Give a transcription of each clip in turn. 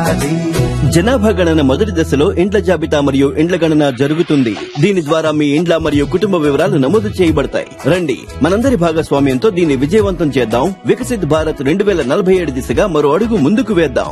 ఉండాలి జనాభా గణన మొదటి దశలో ఇండ్ల జాబితా మరియు ఇండ్ల గణన జరుగుతుంది దీని ద్వారా మీ ఇండ్ల మరియు కుటుంబ వివరాలు నమోదు చేయబడతాయి రండి మనందరి భాగస్వామ్యంతో దీన్ని విజయవంతం చేద్దాం వికసిత్ భారత్ రెండు వేల నలభై ఏడు దిశగా మరో అడుగు ముందుకు వేద్దాం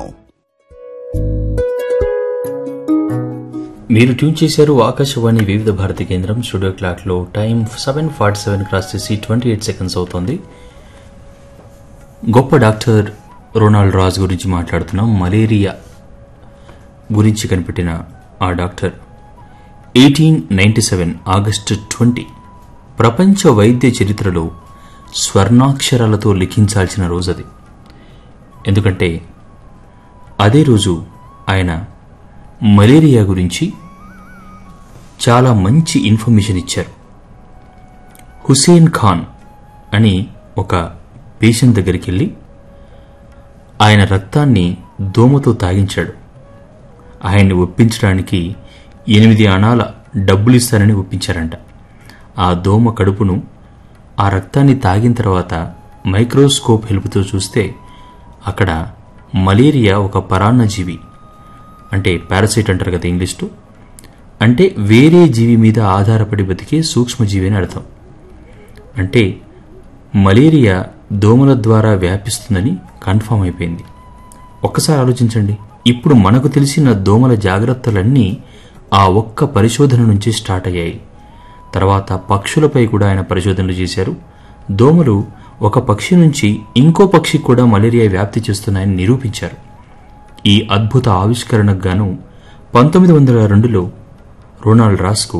మీరు ట్యూన్ చేశారు ఆకాశవాణి వివిధ భారతి కేంద్రం స్టూడియో క్లాక్ లో time seven forty seven cross చేసి ట్వంటీ ఎయిట్ సెకండ్స్ అవుతోంది గొప్ప డాక్టర్ రొనాల్డ్ రాజ్ గురించి మాట్లాడుతున్నాం మలేరియా గురించి కనిపెట్టిన ఆ doctor eighteen ninety seven August twenty ప్రపంచ వైద్య చరిత్రలో స్వర్ణాక్షరాలతో లిఖించాల్సిన రోజు అది ఎందుకంటే అదే రోజు ఆయన మలేరియా గురించి చాలా మంచి ఇన్ఫర్మేషన్ ఇచ్చారు హుసేన్ ఖాన్ అని ఒక పేషెంట్ దగ్గరికి వెళ్ళి ఆయన రక్తాన్ని దోమతో తాగించాడు ఆయన్ని ఒప్పించడానికి ఎనిమిది అణాల డబ్బులు ఇస్తానని ఒప్పించారంట ఆ దోమ కడుపును ఆ రక్తాన్ని తాగిన తర్వాత మైక్రోస్కోప్ హెల్ప్తో చూస్తే అక్కడ మలేరియా ఒక పరాన్నజీవి అంటే పారాసైట్ అంటారు కదా ఇంగ్లీష్లో అంటే వేరే జీవి మీద ఆధారపడి బతికే సూక్ష్మజీవి అని అర్థం అంటే మలేరియా దోమల ద్వారా వ్యాపిస్తుందని కన్ఫామ్ అయిపోయింది ఒక్కసారి ఆలోచించండి ఇప్పుడు మనకు తెలిసిన దోమల జాగ్రత్తలన్నీ ఆ ఒక్క పరిశోధన నుంచి స్టార్ట్ అయ్యాయి తర్వాత పక్షులపై కూడా ఆయన పరిశోధనలు చేశారు దోమలు ఒక పక్షి నుంచి ఇంకో పక్షికి కూడా మలేరియా వ్యాప్తి చేస్తున్నాయని నిరూపించారు ఈ అద్భుత ఆవిష్కరణకు గాను పంతొమ్మిది వందల రెండులో రొనాల్డ్ రాస్కు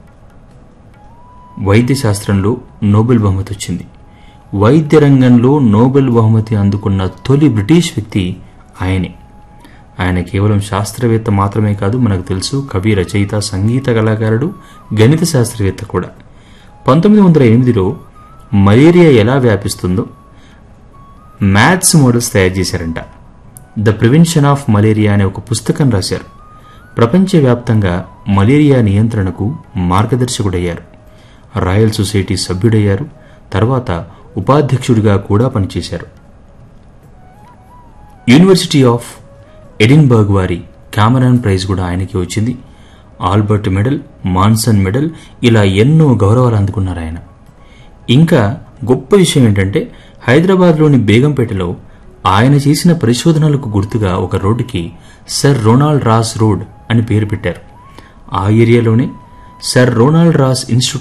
వైద్య శాస్త్రంలో నోబెల్ బహుమతి వచ్చింది వైద్య రంగంలో నోబెల్ బహుమతి అందుకున్న తొలి బ్రిటిష్ వ్యక్తి ఆయనే ఆయన కేవలం శాస్త్రవేత్త మాత్రమే కాదు మనకు తెలుసు కవి రచయిత సంగీత కళాకారుడు గణిత శాస్త్రవేత్త కూడా పంతొమ్మిది వందల ఎనిమిదిలో మలేరియా ఎలా వ్యాపిస్తుందో మ్యాథ్స్ మోడల్స్ తయారు చేశారంట ద ప్రివెన్షన్ ఆఫ్ మలేరియా అనే ఒక పుస్తకం రాశారు ప్రపంచవ్యాప్తంగా మలేరియా నియంత్రణకు మార్గదర్శకుడయ్యారు రాయల్ సొసైటీ సభ్యుడయ్యారు తర్వాత ఉపాధ్యక్షుడిగా కూడా పనిచేశారు యూనివర్సిటీ ఆఫ్ ఎడిన్బర్గ్ వారి కామరాన్ ప్రైజ్ కూడా ఆయనకి వచ్చింది ఆల్బర్ట్ మెడల్ మాన్సన్ మెడల్ ఇలా ఎన్నో గౌరవాలు అందుకున్నారు ఆయన ఇంకా గొప్ప విషయం ఏంటంటే హైదరాబాద్లోని బేగంపేటలో ఆయన చేసిన పరిశోధనలకు గుర్తుగా ఒక రోడ్డుకి సర్ రొనాల్డ్ రాస్ రోడ్ అని పేరు పెట్టారు ఆ ఏరియాలోనే సర్ రొనాల్డ్ రాస్ ఇన్స్టిట్యూట్